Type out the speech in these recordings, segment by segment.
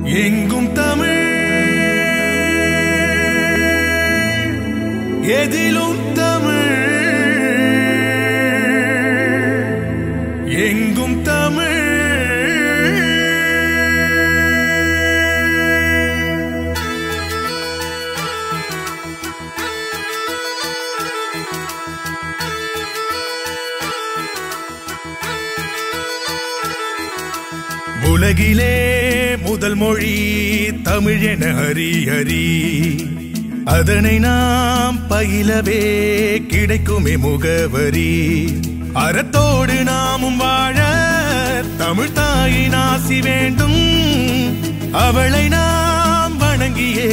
எங்கும் தமிழ் எதிலும் தமிழ் எங்கும் தமிழ் உலகிலே முதல் மொழி தமிழ் என ஹரி ஹரி அதனை நாம் பயிலவே கிடைக்குமே முகவரி அறத்தோடு நாமும் வாழ தமிழ் தாயின் ஆசி வேண்டும் அவளை நாம் வணங்கியே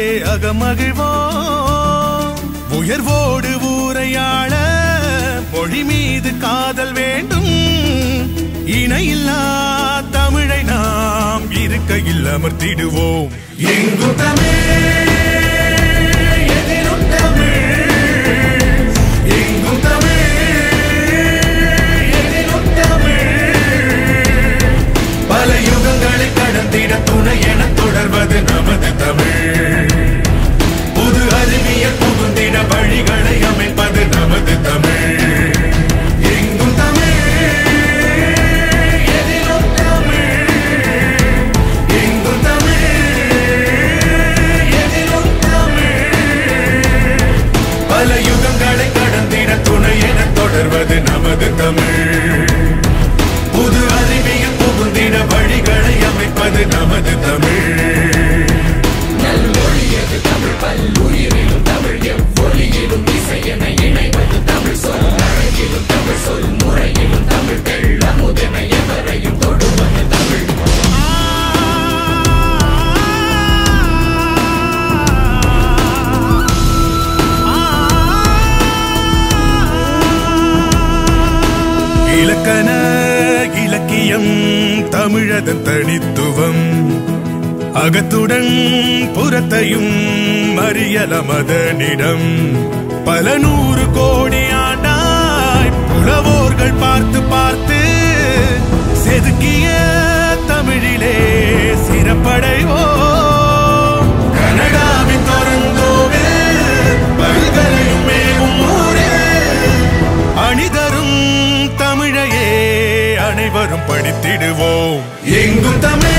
அகமகிழ்வோம் உயர்வோடு ஊரையாள மொழி மீது காதல் வேண்டும் இணையில்லா தமிழை நாம் இருக்கையில் அமர்த்திடுவோம் எங்கும் தமிழ் எதிலும் தமிழ் எங்கும் தமிழ் எதிலும் தமிழ் பல யுகங்களை கடந்திட துணை என தொடர்வது நமது தமிழ் புது அறிவியல் புகுந்திட வழிகளை அமைப்பது நமது தமிழ் எங்கும் தமிழ் எதிலும் தமிழ் எங்கும் தமிழ் எதிலும் தமிழ் பல யுகங்களை கடந்திட துணை என தொடர்வது நமது தமிழ் புது அறிவியல் புகுந்திட வழிகளை அமைப்பது நமது தமிழ் நல்லொழியது தமிழ் பல்லுயிரிலும் தமிழ் எவ்வொலியிலும் இசையென இணைவது தமிழ் சொல் அழகிலும் தமிழ் சொல் முறையிலும் தமிழ் தெள்ளமுதென எவரையும் தொடுவது தமிழ் இலக்கண இலக்கியம் தமிழதன் தனித்துவம் அகத்துடன் புறத்தையும் அறியலமதனிடம் பல நூறு கோடி ஆண்டாய் புலவோர்கள் பார்த்து பார்த்து செதுக்கிய தமிழிலே சிறப்படைவோம் கனடாவின் தொடர்ந்தோவில் பல்கலையும் மேவும் ஊரில் அணிதரும் தமிழையே அனைவரும் படித்திடுவோம் எங்கும் தமிழ்